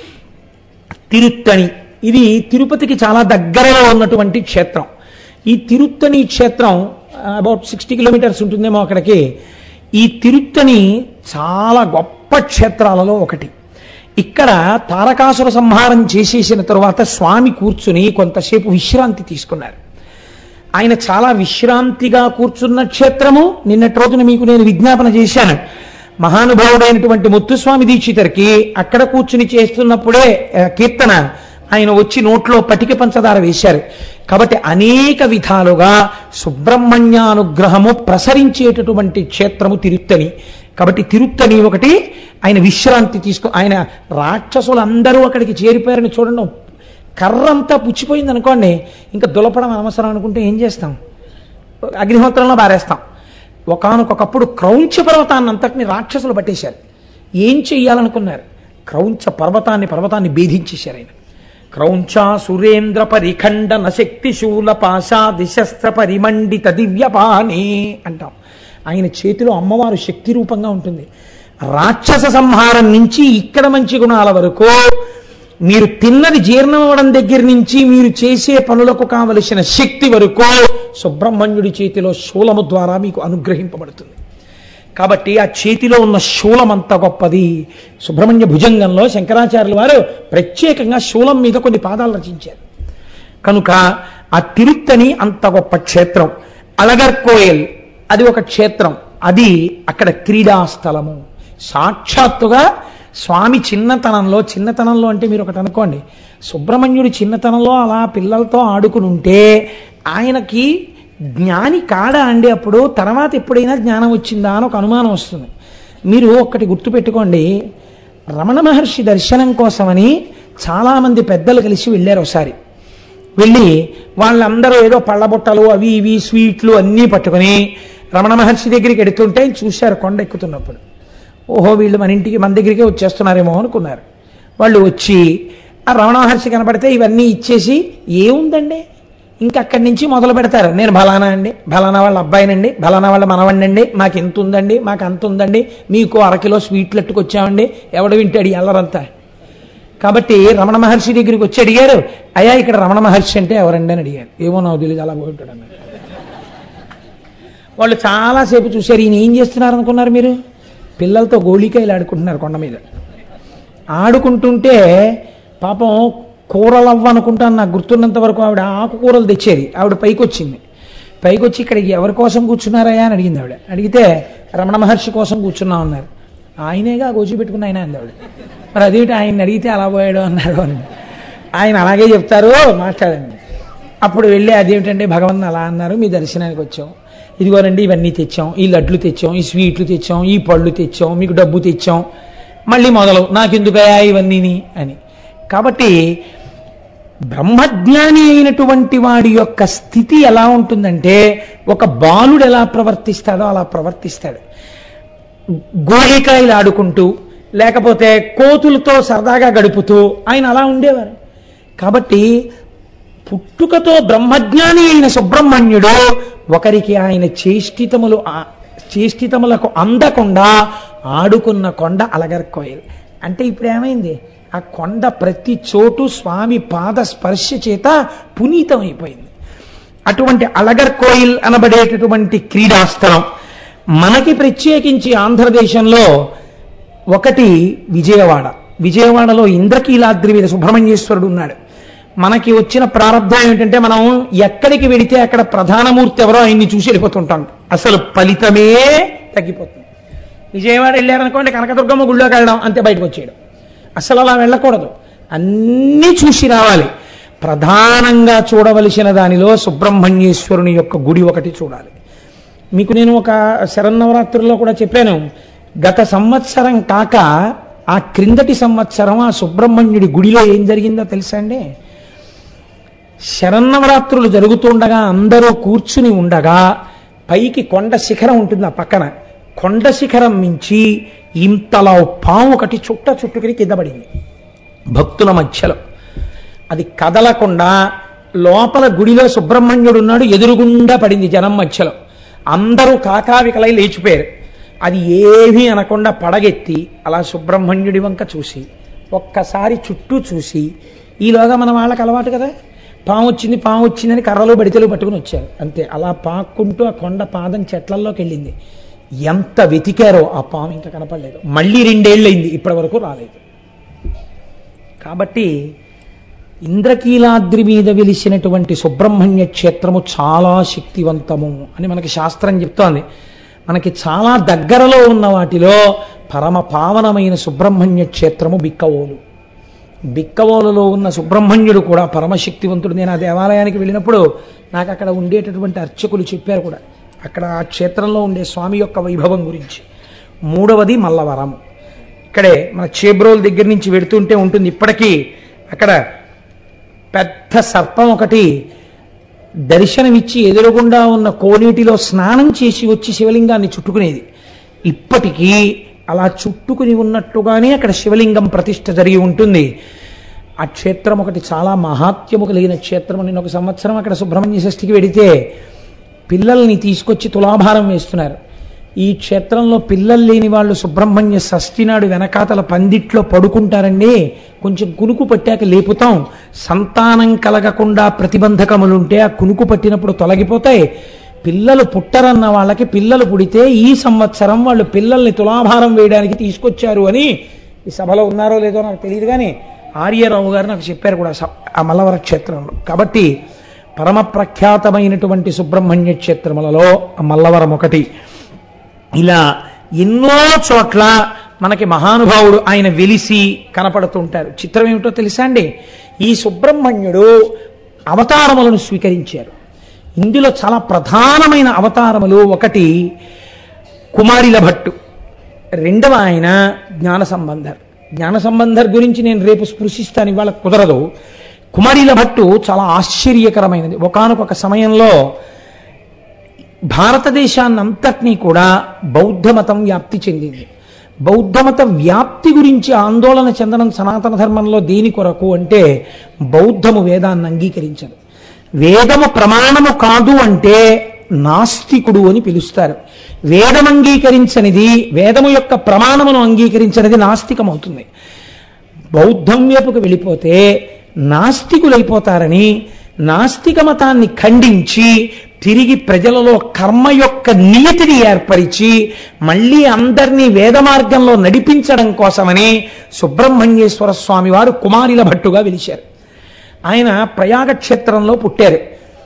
తిరుత్తణి ఇది తిరుపతికి చాలా దగ్గరలో ఉన్నటువంటి క్షేత్రం ఈ తిరుత్తణి క్షేత్రం అబౌట్ సిక్స్టీ కిలోమీటర్స్ ఉంటుందేమో అక్కడికి ఈ తిరుత్తణి చాలా గొప్ప క్షేత్రాలలో ఒకటి ఇక్కడ తారకాసుర సంహారం చేసేసిన తరువాత స్వామి కూర్చుని కొంతసేపు విశ్రాంతి తీసుకున్నారు ఆయన చాలా విశ్రాంతిగా కూర్చున్న క్షేత్రము నిన్నటి రోజున మీకు నేను విజ్ఞాపన చేశాను మహానుభావుడైనటువంటి ముత్తుస్వామి దీక్షితరికి అక్కడ కూర్చుని చేస్తున్నప్పుడే ఆ, కీర్తన ఆయన వచ్చి నోట్లో పటిక పంచదార వేశారు కాబట్టి అనేక విధాలుగా సుబ్రహ్మణ్యానుగ్రహము ప్రసరించేటటువంటి క్షేత్రము తిరుత్తని కాబట్టి తిరుత్తని ఒకటి ఆయన విశ్రాంతి తీసుకు ఆయన రాక్షసులు అందరూ అక్కడికి చేరిపోయారని చూడండి కర్రంతా పుచ్చిపోయింది అనుకోండి ఇంకా దులపడం అనవసరం అనుకుంటే ఏం చేస్తాం అగ్నిహోత్రంలో బారేస్తాం ఒకానొకప్పుడు క్రౌంచ పర్వతాన్ని అంతటిని రాక్షసులు పట్టేశారు ఏం చెయ్యాలనుకున్నారు క్రౌంచ పర్వతాన్ని పర్వతాన్ని భేదించేశారు ఆయన క్రౌంచ సురేంద్ర పరిఖండన శక్తి శూల పాశా దిశస్త్ర పరిమండిత దివ్యపాణి అంటాం ఆయన చేతిలో అమ్మవారు శక్తి రూపంగా ఉంటుంది రాక్షస సంహారం నుంచి ఇక్కడ మంచి గుణాల వరకు మీరు తిన్నది జీర్ణం అవ్వడం దగ్గర నుంచి మీరు చేసే పనులకు కావలసిన శక్తి వరకు సుబ్రహ్మణ్యుడి చేతిలో శూలము ద్వారా మీకు అనుగ్రహింపబడుతుంది కాబట్టి ఆ చేతిలో ఉన్న శూలం అంత గొప్పది సుబ్రహ్మణ్య భుజంగంలో శంకరాచార్యుల వారు ప్రత్యేకంగా శూలం మీద కొన్ని పాదాలు రచించారు కనుక ఆ తిరుత్తని అంత గొప్ప క్షేత్రం అలగర్కోయల్ అది ఒక క్షేత్రం అది అక్కడ క్రీడా స్థలము సాక్షాత్తుగా స్వామి చిన్నతనంలో చిన్నతనంలో అంటే మీరు ఒకటి అనుకోండి సుబ్రహ్మణ్యుడి చిన్నతనంలో అలా పిల్లలతో ఆడుకుని ఉంటే ఆయనకి జ్ఞాని కాడా అండి అప్పుడు తర్వాత ఎప్పుడైనా జ్ఞానం వచ్చిందా అని ఒక అనుమానం వస్తుంది మీరు ఒక్కటి గుర్తుపెట్టుకోండి రమణ మహర్షి దర్శనం కోసమని చాలామంది పెద్దలు కలిసి వెళ్ళారు ఒకసారి వెళ్ళి వాళ్ళందరూ ఏదో పళ్ళబుట్టలు అవి ఇవి స్వీట్లు అన్నీ పట్టుకొని రమణ మహర్షి దగ్గరికి ఎడుతుంటే ఆయన చూశారు కొండ ఎక్కుతున్నప్పుడు ఓహో వీళ్ళు మన ఇంటికి మన దగ్గరికే వచ్చేస్తున్నారేమో అనుకున్నారు వాళ్ళు వచ్చి ఆ రమణ మహర్షి కనపడితే ఇవన్నీ ఇచ్చేసి ఏముందండి ఇంకా అక్కడి నుంచి మొదలు పెడతారు నేను బలానా అండి బలానా వాళ్ళ అబ్బాయినండి బలానా వాళ్ళ మనవండండి మాకు ఎంత ఉందండి మాకు అంత ఉందండి మీకు అరకిలో స్వీట్లు ఎట్టుకొచ్చామండి ఎవడు వింటాడు ఈ అల్లరంతా కాబట్టి రమణ మహర్షి దగ్గరికి వచ్చి అడిగారు అయ్యా ఇక్కడ రమణ మహర్షి అంటే ఎవరండి అని అడిగారు ఏమో నాకు తెలియదు అలా పోయింటాడు అన్నారు వాళ్ళు చాలాసేపు చూశారు ఈయన ఏం చేస్తున్నారు అనుకున్నారు మీరు పిల్లలతో గోళికాయలు ఆడుకుంటున్నారు కొండ మీద ఆడుకుంటుంటే పాపం కూరలు అవ్వ అనుకుంటాను నాకు గుర్తున్నంత వరకు ఆవిడ ఆకుకూరలు తెచ్చేది ఆవిడ పైకి వచ్చింది పైకి వచ్చి ఇక్కడికి ఎవరి కోసం కూర్చున్నారయ్యా అని అడిగింది ఆవిడ అడిగితే రమణ మహర్షి కోసం కూర్చున్నాం అన్నారు ఆయనేగా గోచి పెట్టుకున్న ఆయన అంది ఆవిడ మరి అదేంటి ఆయన అడిగితే అలా పోయాడు అన్నారు అని ఆయన అలాగే చెప్తారు మాట్లాడండి అప్పుడు వెళ్ళి అదేమిటంటే భగవంత్ అలా అన్నారు మీ దర్శనానికి వచ్చాం ఇదిగోనండి ఇవన్నీ తెచ్చాం ఈ లడ్లు తెచ్చాం ఈ స్వీట్లు తెచ్చాం ఈ పళ్ళు తెచ్చాం మీకు డబ్బు తెచ్చాం మళ్ళీ మొదలు నాకెందుకయా ఇవన్నీని అని కాబట్టి బ్రహ్మజ్ఞాని అయినటువంటి వాడి యొక్క స్థితి ఎలా ఉంటుందంటే ఒక బాలుడు ఎలా ప్రవర్తిస్తాడో అలా ప్రవర్తిస్తాడు గోళికాయలు ఆడుకుంటూ లేకపోతే కోతులతో సరదాగా గడుపుతూ ఆయన అలా ఉండేవారు కాబట్టి పుట్టుకతో బ్రహ్మజ్ఞాని అయిన సుబ్రహ్మణ్యుడు ఒకరికి ఆయన చేష్టితములు ఆ- చేష్టితములకు అందకుండా ఆడుకున్న కొండ అలగర్కోయల్ అంటే ఇప్పుడు ఏమైంది ఆ కొండ ప్రతి చోటు స్వామి పాద స్పర్శ చేత పునీతమైపోయింది అటువంటి అలగర్కోయిల్ అనబడేటటువంటి క్రీడాస్థలం మనకి ప్రత్యేకించి ఆంధ్రదేశంలో ఒకటి విజయవాడ విజయవాడలో ఇంద్రకీలాద్రి మీద సుబ్రహ్మణ్యేశ్వరుడు ఉన్నాడు మనకి వచ్చిన ప్రారంభం ఏమిటంటే మనం ఎక్కడికి వెడితే అక్కడ ప్రధానమూర్తి ఎవరో ఆయన్ని చూసి వెళ్ళిపోతుంటాం అసలు ఫలితమే తగ్గిపోతుంది విజయవాడ వెళ్ళారనుకోండి కనకదుర్గమ్మ గుళ్ళోకి వెళ్ళడం అంతే బయటకు వచ్చేయడం అసలు అలా వెళ్ళకూడదు అన్నీ చూసి రావాలి ప్రధానంగా చూడవలసిన దానిలో సుబ్రహ్మణ్యేశ్వరుని యొక్క గుడి ఒకటి చూడాలి మీకు నేను ఒక శరన్నవరాత్రుల్లో కూడా చెప్పాను గత సంవత్సరం కాక ఆ క్రిందటి సంవత్సరం ఆ సుబ్రహ్మణ్యుడి గుడిలో ఏం జరిగిందో తెలుసా అండి శరన్నవరాత్రులు జరుగుతుండగా అందరూ కూర్చుని ఉండగా పైకి కొండ శిఖరం ఉంటుంది ఆ పక్కన కొండ శిఖరం మించి ఇంతలా ఓ పాము ఒకటి చుట్ట చుట్టుకుని కింద పడింది భక్తుల మధ్యలో అది కదలకుండా లోపల గుడిలో సుబ్రహ్మణ్యుడు ఉన్నాడు ఎదురుగుండా పడింది జనం మధ్యలో అందరూ కాకావికలై లేచిపోయారు అది ఏమీ అనకుండా పడగెత్తి అలా సుబ్రహ్మణ్యుడి వంక చూసి ఒక్కసారి చుట్టూ చూసి ఈలోగా మన వాళ్ళకి అలవాటు కదా పాము వచ్చింది పాము వచ్చిందని కర్రలు బడితలు పట్టుకుని వచ్చారు అంతే అలా పాక్కుంటూ ఆ కొండ పాదం చెట్లల్లోకి వెళ్ళింది ఎంత వెతికారో ఆ పాము ఇంకా కనపడలేదు మళ్ళీ రెండేళ్ళయింది ఇప్పటి వరకు రాలేదు కాబట్టి ఇంద్రకీలాద్రి మీద వెలిసినటువంటి సుబ్రహ్మణ్య క్షేత్రము చాలా శక్తివంతము అని మనకి శాస్త్రం చెప్తోంది మనకి చాలా దగ్గరలో ఉన్న వాటిలో పరమ పావనమైన సుబ్రహ్మణ్య క్షేత్రము బిక్కవోలు బిక్కవోలులో ఉన్న సుబ్రహ్మణ్యుడు కూడా పరమశక్తివంతుడు నేను ఆ దేవాలయానికి వెళ్ళినప్పుడు నాకు అక్కడ ఉండేటటువంటి అర్చకులు చెప్పారు కూడా అక్కడ ఆ క్షేత్రంలో ఉండే స్వామి యొక్క వైభవం గురించి మూడవది మల్లవరం ఇక్కడే మన చేబ్రోల్ దగ్గర నుంచి వెడుతుంటే ఉంటుంది ఇప్పటికీ అక్కడ పెద్ద సర్పం ఒకటి దర్శనమిచ్చి ఎదురుగుండా ఉన్న కోనేటిలో స్నానం చేసి వచ్చి శివలింగాన్ని చుట్టుకునేది ఇప్పటికీ అలా చుట్టుకుని ఉన్నట్టుగానే అక్కడ శివలింగం ప్రతిష్ఠ జరిగి ఉంటుంది ఆ క్షేత్రం ఒకటి చాలా మహాత్యము కలిగిన క్షేత్రం నేను ఒక సంవత్సరం అక్కడ సుబ్రహ్మణ్య షష్ఠికి వెడితే పిల్లల్ని తీసుకొచ్చి తులాభారం వేస్తున్నారు ఈ క్షేత్రంలో పిల్లలు లేని వాళ్ళు సుబ్రహ్మణ్య షష్ఠి నాడు వెనకాతల పందిట్లో పడుకుంటారండి కొంచెం కునుకు పట్టాక లేపుతాం సంతానం కలగకుండా ప్రతిబంధకములుంటే ఆ కునుకు పట్టినప్పుడు తొలగిపోతాయి పిల్లలు పుట్టరన్న వాళ్ళకి పిల్లలు పుడితే ఈ సంవత్సరం వాళ్ళు పిల్లల్ని తులాభారం వేయడానికి తీసుకొచ్చారు అని ఈ సభలో ఉన్నారో లేదో నాకు తెలియదు కానీ ఆర్యరావు గారు నాకు చెప్పారు కూడా స- ఆ మల్లవర క్షేత్రంలో కాబట్టి పరమ ప్రఖ్యాతమైనటువంటి సుబ్రహ్మణ్య క్షేత్రములలో ఆ మల్లవరం ఒకటి ఇలా ఎన్నో చోట్ల మనకి మహానుభావుడు ఆయన వెలిసి కనపడుతుంటారు చిత్రం ఏమిటో తెలుసా అండి ఈ సుబ్రహ్మణ్యుడు అవతారములను స్వీకరించారు ఇందులో చాలా ప్రధానమైన అవతారములు ఒకటి కుమారిల భట్టు రెండవ ఆయన జ్ఞాన సంబంధర్ జ్ఞాన సంబంధర్ గురించి నేను రేపు స్పృశిస్తాను ఇవాళ కుదరదు కుమారిల భట్టు చాలా ఆశ్చర్యకరమైనది ఒకానొక సమయంలో భారతదేశాన్ని అంతటినీ కూడా బౌద్ధ మతం వ్యాప్తి చెందింది బౌద్ధ మత వ్యాప్తి గురించి ఆందోళన చెందడం సనాతన ధర్మంలో దేని కొరకు అంటే బౌద్ధము వేదాన్ని అంగీకరించదు వేదము ప్రమాణము కాదు అంటే నాస్తికుడు అని పిలుస్తారు వేదం అంగీకరించనిది వేదము యొక్క ప్రమాణమును అంగీకరించనిది నాస్తికమవుతుంది బౌద్ధం వైపుకు వెళ్ళిపోతే నాస్తికులైపోతారని నాస్తిక మతాన్ని ఖండించి తిరిగి ప్రజలలో కర్మ యొక్క నియతిని ఏర్పరిచి మళ్ళీ అందరినీ వేద మార్గంలో నడిపించడం కోసమని సుబ్రహ్మణ్యేశ్వర స్వామి వారు కుమారిల భట్టుగా వెలిశారు ఆయన ప్రయాగ క్షేత్రంలో పుట్టారు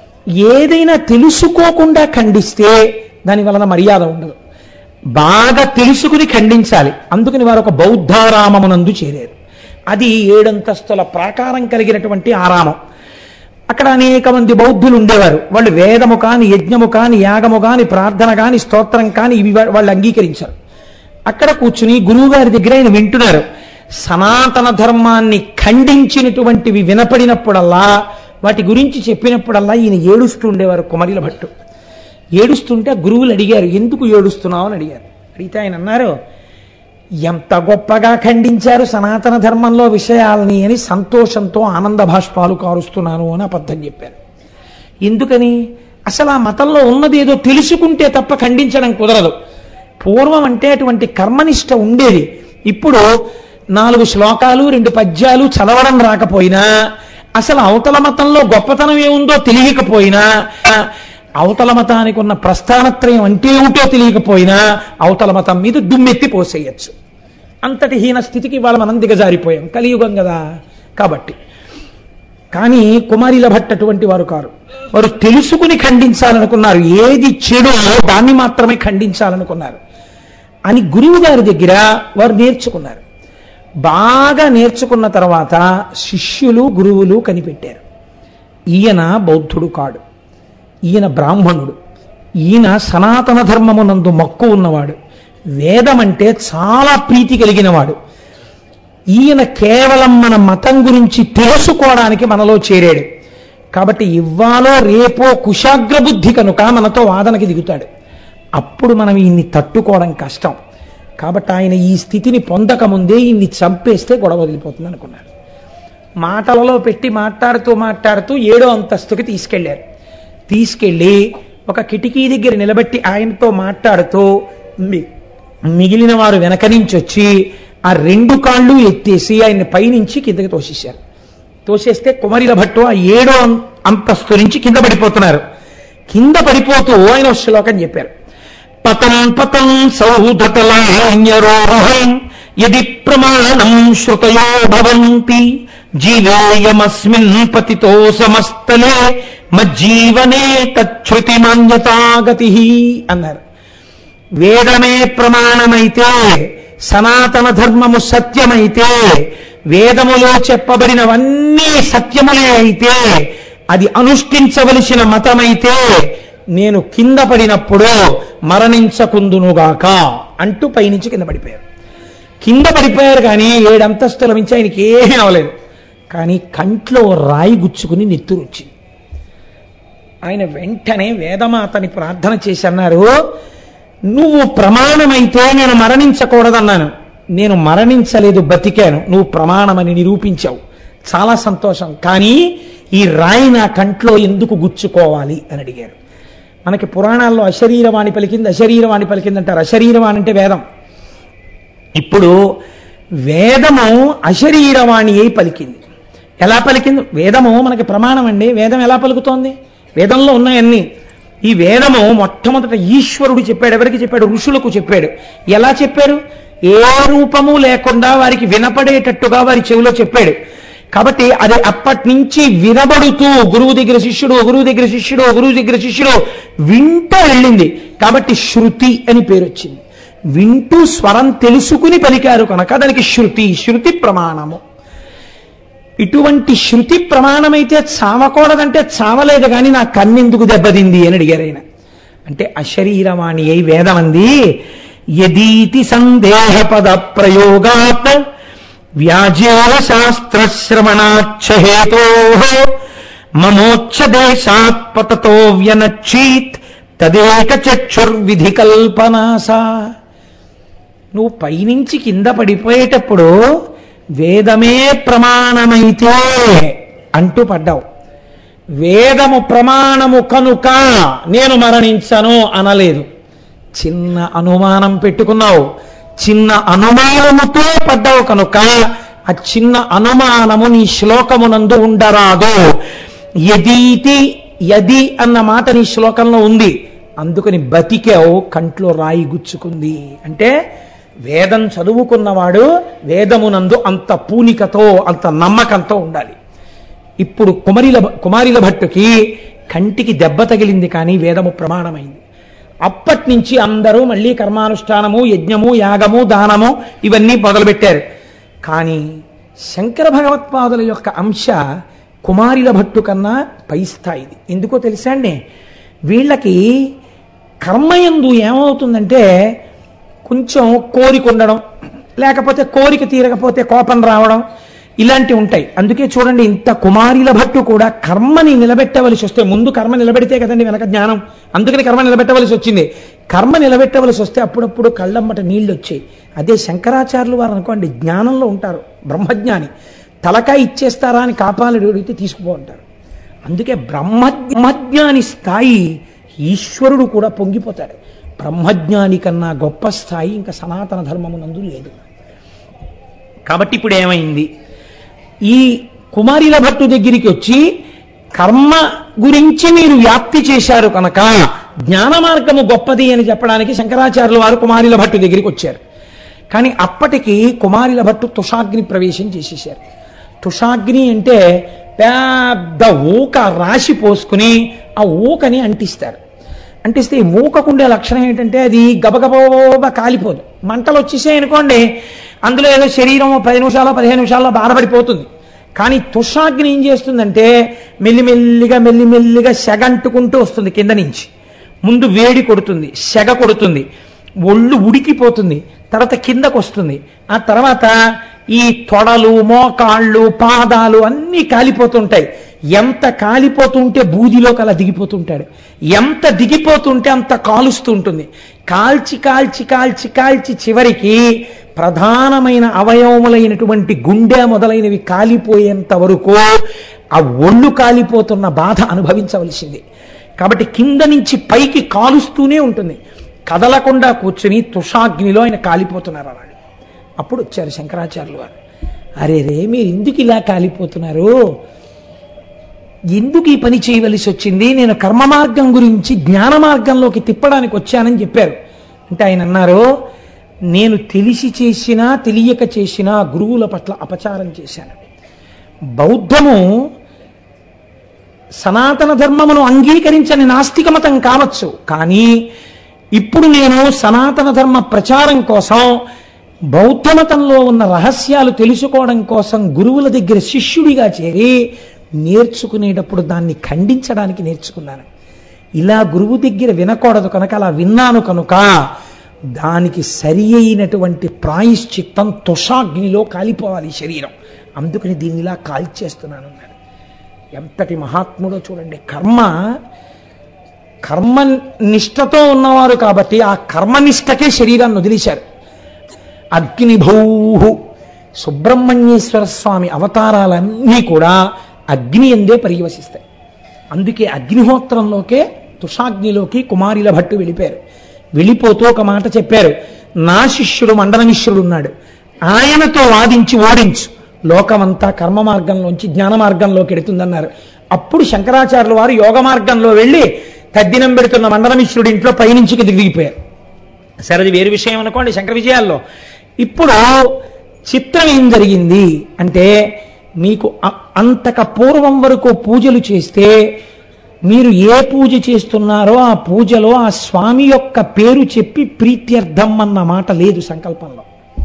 ఏదైనా తెలుసుకోకుండా ఖండిస్తే దాని వలన మర్యాద ఉండదు బాగా తెలుసుకుని ఖండించాలి అందుకని వారు ఒక బౌద్ధారామమునందు చేరారు అది ఏడంతస్తుల ప్రాకారం కలిగినటువంటి ఆరామం అక్కడ అనేక మంది బౌద్ధులు ఉండేవారు వాళ్ళు వేదము కాని యజ్ఞము కాని యాగము కాని ప్రార్థన కాని స్తోత్రం కాని ఇవి వా- వాళ్ళు అంగీకరించారు అక్కడ కూర్చుని గురువు గారి దగ్గర ఆయన వింటున్నారు సనాతన ధర్మాన్ని ఖండించినటువంటివి వినపడినప్పుడల్లా వాటి గురించి చెప్పినప్పుడల్లా ఈయన ఏడుస్తూ ఉండేవారు కుమరిల భట్టు ఏడుస్తుంటే ఆ గురువులు అడిగారు ఎందుకు ఏడుస్తున్నావు అని అడిగారు అడిగితే ఆయన అన్నారు ఎంత గొప్పగా ఖండించారు సనాతన ధర్మంలో విషయాల్ని అని సంతోషంతో ఆనంద భాష్పాలు కారుస్తున్నాను అని అబద్ధం చెప్పారు ఎందుకని అసలు ఆ మతంలో ఉన్నది ఏదో తెలుసుకుంటే తప్ప ఖండించడం కుదరదు పూర్వం అంటే అటువంటి కర్మనిష్ట ఉండేది ఇప్పుడు నాలుగు శ్లోకాలు రెండు పద్యాలు చదవడం రాకపోయినా అసలు అవతల మతంలో గొప్పతనం ఏముందో తెలియకపోయినా అవతల మతానికి ఉన్న ప్రస్థానత్రయం అంటే ఏమిటో తెలియకపోయినా అవతల మతం మీద దుమ్మెత్తి పోసేయచ్చు అంతటి హీన స్థితికి ఇవాళ మనం దిగజారిపోయాం కలియుగం కదా కాబట్టి కానీ కుమారిల భట్ అటువంటి వారు కారు వారు తెలుసుకుని ఖండించాలనుకున్నారు ఏది చెడో దాన్ని మాత్రమే ఖండించాలనుకున్నారు అని గురువు గారి దగ్గర వారు నేర్చుకున్నారు బాగా నేర్చుకున్న తర్వాత శిష్యులు గురువులు కనిపెట్టారు ఈయన బౌద్ధుడు కాడు ఈయన బ్రాహ్మణుడు ఈయన సనాతన ధర్మమునందు మక్కువ ఉన్నవాడు వేదమంటే చాలా ప్రీతి కలిగినవాడు ఈయన కేవలం మన మతం గురించి తెలుసుకోవడానికి మనలో చేరాడు కాబట్టి ఇవ్వాలో రేపో కుశాగ్ర బుద్ధి కనుక మనతో వాదనకి దిగుతాడు అప్పుడు మనం ఈయన్ని తట్టుకోవడం కష్టం కాబట్టి ఆయన ఈ స్థితిని పొందకముందే ఈయన్ని చంపేస్తే గొడవ వదిలిపోతుంది అనుకున్నారు మాటలలో పెట్టి మాట్లాడుతూ మాట్లాడుతూ ఏడో అంతస్తుకి తీసుకెళ్లారు తీసుకెళ్ళి ఒక కిటికీ దగ్గర నిలబెట్టి ఆయనతో మాట్లాడుతూ మి- మిగిలిన వారు వెనక నుంచి వచ్చి ఆ రెండు కాళ్ళు ఎత్తేసి ఆయన్ని పైనుంచి కిందకి తోసేశారు తోసేస్తే కుమరిల భట్టు ఆ ఏడో అం- అంతస్తు నుంచి కింద పడిపోతున్నారు కింద పడిపోతూ ఆయన ఒక శ్లోకం చెప్పారు పతం పతం సౌధతలాన్యరోహం యది ప్రమాణం శ్రుతయో భవంతి జీవేయమస్మిన్ పతితో సమస్తలే మజ్జీవనే తచ్ఛృతి మాన్యతాగతి అన్నారు వేదమే ప్రమాణమైతే సనాతన ధర్మము సత్యమైతే వేదములో చెప్పబడినవన్నీ సత్యములే అయితే అది అనుష్ఠించవలసిన మతమైతే నేను కింద పడినప్పుడు మరణించకుందునుగాక అంటూ పైనుంచి కింద పడిపోయారు కింద పడిపోయారు కానీ ఏడంతస్తుల మించి ఆయనకి ఏమీ అవ్వలేదు కానీ కంట్లో రాయి గుచ్చుకుని నెత్తురు వచ్చింది ఆయన వెంటనే వేదమాతని ప్రార్థన చేసి అన్నారు నువ్వు ప్రమాణమైతే నేను మరణించకూడదన్నాను నేను మరణించలేదు బతికాను నువ్వు ప్రమాణమని నిరూపించావు చాలా సంతోషం కానీ ఈ రాయి నా కంట్లో ఎందుకు గుచ్చుకోవాలి అని అడిగారు మనకి పురాణాల్లో అశరీరవాణి పలికింది అశరీరవాణి పలికింది అంటారు అశరీరవాణి అంటే వేదం ఇప్పుడు వేదము అశరీరవాణి అయి పలికింది ఎలా పలికింది వేదము మనకి ప్రమాణం అండి వేదం ఎలా పలుకుతోంది వేదంలో ఉన్నాయన్నీ ఈ వేదము మొట్టమొదట ఈశ్వరుడు చెప్పాడు ఎవరికి చెప్పాడు ఋషులకు చెప్పాడు ఎలా చెప్పాడు ఏ రూపము లేకుండా వారికి వినపడేటట్టుగా వారి చెవిలో చెప్పాడు కాబట్టి అది అప్పటి నుంచి వినబడుతూ గురువు దగ్గర శిష్యుడు గురువు దగ్గర శిష్యుడు గురువు దగ్గర శిష్యుడు వింటూ వెళ్ళింది కాబట్టి శృతి అని పేరు వచ్చింది వింటూ స్వరం తెలుసుకుని పలికారు కనుక దానికి శృతి శృతి ప్రమాణము ఇటువంటి శృతి ప్రమాణమైతే చావకూడదంటే చావలేదు కానీ నా కన్నెందుకు దెబ్బతింది అని అడిగారు ఆయన అంటే అశరీరవాణి అయి వేదమంది యదీతి సందేహ పద ప్రయోగాత్ వ్యాజేన శాస్త్రశ్రవణాచ్ఛేతో మమోచ్చ దేశాత్ పతతో వ్యనచ్చీత్ తదేక చక్షుర్విధి కల్పనాసా నువ్వు పైనుంచి కింద పడిపోయేటప్పుడు వేదమే ప్రమాణమైతే అంటూ పడ్డావు వేదము ప్రమాణము కనుక నేను మరణించను అనలేదు చిన్న అనుమానం పెట్టుకున్నావు చిన్న అనుమానముతో పడ్డావు కనుక ఆ చిన్న అనుమానము నీ శ్లోకమునందు ఉండరాదు యదీతి యది అన్న మాట నీ శ్లోకంలో ఉంది అందుకని బతికావు కంట్లో రాయి గుచ్చుకుంది అంటే వేదం చదువుకున్నవాడు వేదమునందు అంత పూనికతో అంత నమ్మకంతో ఉండాలి ఇప్పుడు కుమరిల కుమారిల భట్టుకి కంటికి దెబ్బ తగిలింది కానీ వేదము ప్రమాణమైంది అప్పటి నుంచి అందరూ మళ్ళీ కర్మానుష్ఠానము యజ్ఞము యాగము దానము ఇవన్నీ మొదలుపెట్టారు కానీ శంకర భగవత్పాదుల యొక్క అంశ కుమారిల భట్టు కన్నా పై స్థాయిది ఎందుకో తెలుసా అండి వీళ్ళకి కర్మయందు ఏమవుతుందంటే కొంచెం కోరిక ఉండడం లేకపోతే కోరిక తీరకపోతే కోపం రావడం ఇలాంటివి ఉంటాయి అందుకే చూడండి ఇంత కుమారిల భట్టు కూడా కర్మని నిలబెట్టవలసి వస్తే ముందు కర్మ నిలబెడితే కదండి వెనక జ్ఞానం అందుకని కర్మ నిలబెట్టవలసి వచ్చింది కర్మ నిలబెట్టవలసి వస్తే అప్పుడప్పుడు కళ్ళమ్మట నీళ్ళు వచ్చాయి అదే శంకరాచార్యులు వారు అనుకోండి జ్ఞానంలో ఉంటారు బ్రహ్మజ్ఞాని తలకాయ ఇచ్చేస్తారా అని కాపాలని అడిగితే తీసుకుపో అంటారు అందుకే బ్రహ్మ బ్రహ్మజ్ఞాని స్థాయి ఈశ్వరుడు కూడా పొంగిపోతాడు బ్రహ్మజ్ఞాని కన్నా గొప్ప స్థాయి ఇంకా సనాతన ధర్మమునందు లేదు కాబట్టి ఇప్పుడు ఏమైంది ఈ కుమారిల భట్టు దగ్గరికి వచ్చి కర్మ గురించి మీరు వ్యాప్తి చేశారు కనుక జ్ఞాన మార్గము గొప్పది అని చెప్పడానికి శంకరాచార్యుల వారు కుమారిల భట్టు దగ్గరికి వచ్చారు కానీ అప్పటికి కుమారిల భట్టు తుషాగ్ని ప్రవేశం చేసేశారు తుషాగ్ని అంటే పెద్ద ఊక రాశి పోసుకుని ఆ ఊకని అంటిస్తారు అంటిస్తే ఈ ఊకకుండే లక్షణం ఏంటంటే అది గబగబోబ కాలిపోదు మంటలు వచ్చేసాయి అనుకోండి అందులో ఏదో శరీరం పది నిమిషాలు పదిహేను నిమిషాల్లో బాధపడిపోతుంది కానీ తుషాగ్ని ఏం చేస్తుందంటే మెల్లిమెల్లిగా మెల్లిమెల్లిగా సెగ అంటుకుంటూ వస్తుంది కింద నుంచి ముందు వేడి కొడుతుంది సెగ కొడుతుంది ఒళ్ళు ఉడికిపోతుంది తర్వాత కిందకు వస్తుంది ఆ తర్వాత ఈ తొడలు మోకాళ్ళు పాదాలు అన్నీ కాలిపోతుంటాయి ఎంత కాలిపోతుంటే బూదిలోకి అలా దిగిపోతుంటాడు ఎంత దిగిపోతుంటే అంత కాలుస్తూ ఉంటుంది కాల్చి కాల్చి కాల్చి కాల్చి చివరికి ప్రధానమైన అవయవములైనటువంటి గుండె మొదలైనవి కాలిపోయేంత వరకు ఆ ఒళ్ళు కాలిపోతున్న బాధ అనుభవించవలసింది కాబట్టి కింద నుంచి పైకి కాలుస్తూనే ఉంటుంది కదలకుండా కూర్చుని తుషాగ్నిలో ఆయన కాలిపోతున్నారు అన్నాడు అప్పుడు వచ్చారు శంకరాచార్యులు వారు అరే రే మీరు ఎందుకు ఇలా కాలిపోతున్నారు ఎందుకు ఈ పని చేయవలసి వచ్చింది నేను కర్మ మార్గం గురించి జ్ఞాన మార్గంలోకి తిప్పడానికి వచ్చానని చెప్పారు అంటే ఆయన అన్నారు నేను తెలిసి చేసినా తెలియక చేసినా గురువుల పట్ల అపచారం చేశాను బౌద్ధము సనాతన ధర్మమును అంగీకరించని నాస్తిక మతం కావచ్చు కానీ ఇప్పుడు నేను సనాతన ధర్మ ప్రచారం కోసం బౌద్ధ మతంలో ఉన్న రహస్యాలు తెలుసుకోవడం కోసం గురువుల దగ్గర శిష్యుడిగా చేరి నేర్చుకునేటప్పుడు దాన్ని ఖండించడానికి నేర్చుకున్నాను ఇలా గురువు దగ్గర వినకూడదు కనుక అలా విన్నాను కనుక దానికి సరి అయినటువంటి ప్రాయశ్చిత్తం తుషాగ్నిలో కాలిపోవాలి ఈ శరీరం అందుకని దీన్ని ఇలా కాల్చేస్తున్నాను అన్నాడు ఎంతటి మహాత్ముడో చూడండి కర్మ కర్మ నిష్టతో ఉన్నవారు కాబట్టి ఆ కర్మనిష్టకే శరీరాన్ని వదిలేశారు అగ్నిభౌహు సుబ్రహ్మణ్యేశ్వర స్వామి అవతారాలన్నీ కూడా అగ్ని ఎందే పర్యవసిస్తాయి అందుకే అగ్నిహోత్రంలోకే తుషాగ్నిలోకి కుమారిల భట్టు వెళ్ళిపోయారు వెళ్ళిపోతూ ఒక మాట చెప్పారు నా శిష్యుడు మండల మిశ్రుడు ఉన్నాడు ఆయనతో వాదించి ఓడించు లోకమంతా కర్మ మార్గంలోంచి జ్ఞాన మార్గంలోకి ఎడుతుందన్నారు అప్పుడు శంకరాచార్యుల వారు యోగ మార్గంలో వెళ్ళి తద్దినం పెడుతున్న మండల మిశ్రుడి ఇంట్లో పైనుంచి కిందికి దిగిపోయారు సరే అది వేరు విషయం అనుకోండి శంకర విజయాల్లో ఇప్పుడు చిత్రం ఏం జరిగింది అంటే మీకు అ- అంతక పూర్వం వరకు పూజలు చేస్తే మీరు ఏ పూజ చేస్తున్నారో ఆ పూజలో ఆ స్వామి యొక్క పేరు చెప్పి ప్రీత్యర్థం అన్న మాట లేదు సంకల్పంలో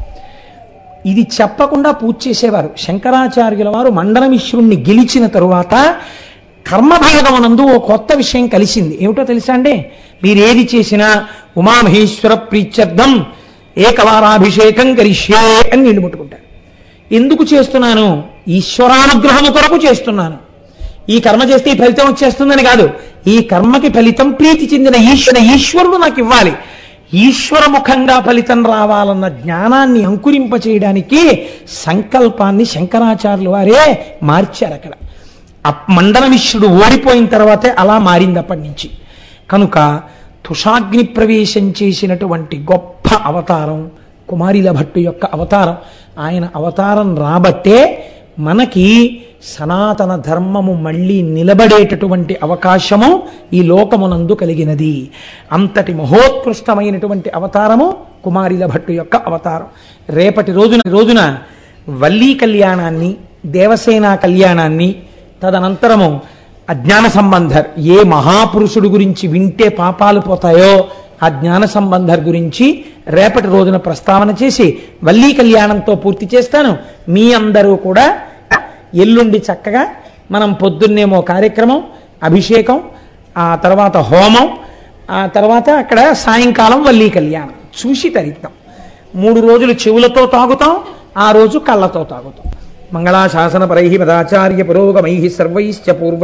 ఇది చెప్పకుండా పూజ చేసేవారు శంకరాచార్యుల వారు మండలమిశ్రుణ్ణి గెలిచిన తరువాత కర్మభాగమునందు ఓ కొత్త విషయం కలిసింది ఏమిటో తెలుసా అండి మీరు ఏది చేసినా ఉమామహేశ్వర ప్రీత్యర్థం ఏకవారాభిషేకం కరిష్యే అని నీళ్లు ముట్టుకుంటారు ఎందుకు చేస్తున్నాను ఈశ్వరానుగ్రహము కొరకు చేస్తున్నాను ఈ కర్మ చేస్తే ఈ ఫలితం వచ్చేస్తుందని కాదు ఈ కర్మకి ఫలితం ప్రీతి చెందిన ఈశ్వర ఈశ్వరుడు నాకు ఇవ్వాలి ఈశ్వర ముఖంగా ఫలితం రావాలన్న జ్ఞానాన్ని అంకురింప చేయడానికి సంకల్పాన్ని శంకరాచార్యులు వారే మార్చారు అక్కడ అప్- మండల మిశ్రుడు ఓడిపోయిన తర్వాతే అలా మారింది అప్పటి నుంచి కనుక తుషాగ్ని ప్రవేశం చేసినటువంటి గొప్ప అవతారం కుమారిల భట్టు యొక్క అవతారం ఆయన అవతారం రాబట్టే మనకి సనాతన ధర్మము మళ్ళీ నిలబడేటటువంటి అవకాశము ఈ లోకమునందు కలిగినది అంతటి మహోత్కృష్టమైనటువంటి అవతారము కుమారిల భట్టు యొక్క అవతారం రేపటి రోజున రోజున వల్లీ కళ్యాణాన్ని దేవసేన కళ్యాణాన్ని తదనంతరము అజ్ఞాన సంబంధర్ ఏ మహాపురుషుడు గురించి వింటే పాపాలు పోతాయో ఆ జ్ఞాన సంబంధర్ గురించి రేపటి రోజున ప్రస్తావన చేసి వల్లీ కళ్యాణంతో పూర్తి చేస్తాను మీ అందరూ కూడా ఎల్లుండి చక్కగా మనం పొద్దున్నేమో కార్యక్రమం అభిషేకం ఆ తర్వాత హోమం ఆ తర్వాత అక్కడ సాయంకాలం వల్లీ కళ్యాణం చూసి తరిద్దాం మూడు రోజులు చెవులతో తాగుతాం ఆ రోజు కళ్ళతో తాగుతాం మంగళాశాసన పరై పదాచార్య పురోగమై సర్వైశ్చ పూర్వ